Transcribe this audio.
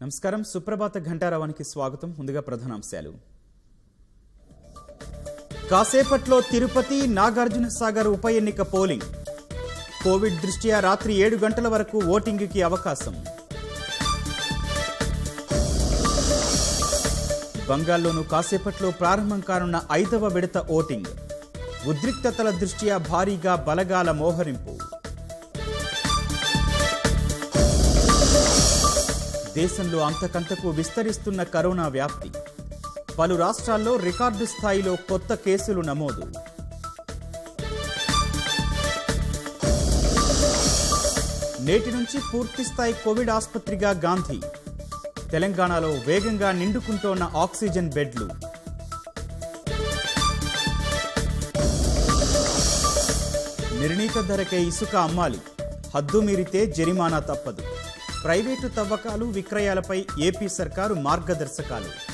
నమస్కారం సుప్రభాత ఘంటారావానికి స్వాగతం ముందుగా ప్రధానాంశాలు కాసేపట్లో తిరుపతి నాగార్జున సాగర్ ఉప ఎన్నిక పోలింగ్ కోవిడ్ దృష్ట్యా రాత్రి ఏడు గంటల వరకు ఓటింగ్కి అవకాశం బంగాల్లోనూ కాసేపట్లో ప్రారంభం కానున్న ఐదవ విడత ఓటింగ్ ఉద్రిక్తతల దృష్ట్యా భారీగా బలగాల మోహరింపు దేశంలో అంతకంతకు విస్తరిస్తున్న కరోనా వ్యాప్తి పలు రాష్ట్రాల్లో రికార్డు స్థాయిలో కొత్త కేసులు నమోదు నేటి నుంచి పూర్తిస్థాయి కోవిడ్ ఆసుపత్రిగా గాంధీ తెలంగాణలో వేగంగా నిండుకుంటోన్న ఆక్సిజన్ బెడ్లు నిర్ణీత ధరకే ఇసుక అమ్మాలి హద్దు మీరితే జరిమానా తప్పదు ప్రైవేటు తవ్వకాలు విక్రయాలపై ఏపీ సర్కారు మార్గదర్శకాలు